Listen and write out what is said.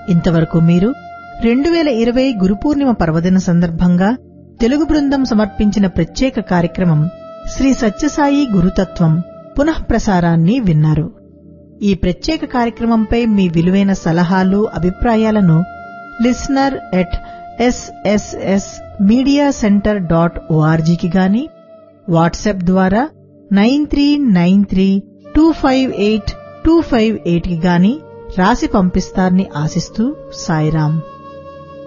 ఇంతవరకు మీరు రెండు వేల ఇరవై గురుపూర్ణిమ పర్వదిన సందర్భంగా తెలుగు బృందం సమర్పించిన ప్రత్యేక కార్యక్రమం శ్రీ సత్యసాయి గురుతత్వం పునఃప్రసారాన్ని విన్నారు ఈ ప్రత్యేక కార్యక్రమంపై మీ విలువైన సలహాలు అభిప్రాయాలను listener at SSS media centre dot ఓఆర్జీకి గాని వాట్సాప్ ద్వారా nine three nine three two five eight two five eight కి గాని రాసి పంపిస్తారని ఆశిస్తూ సాయిరాం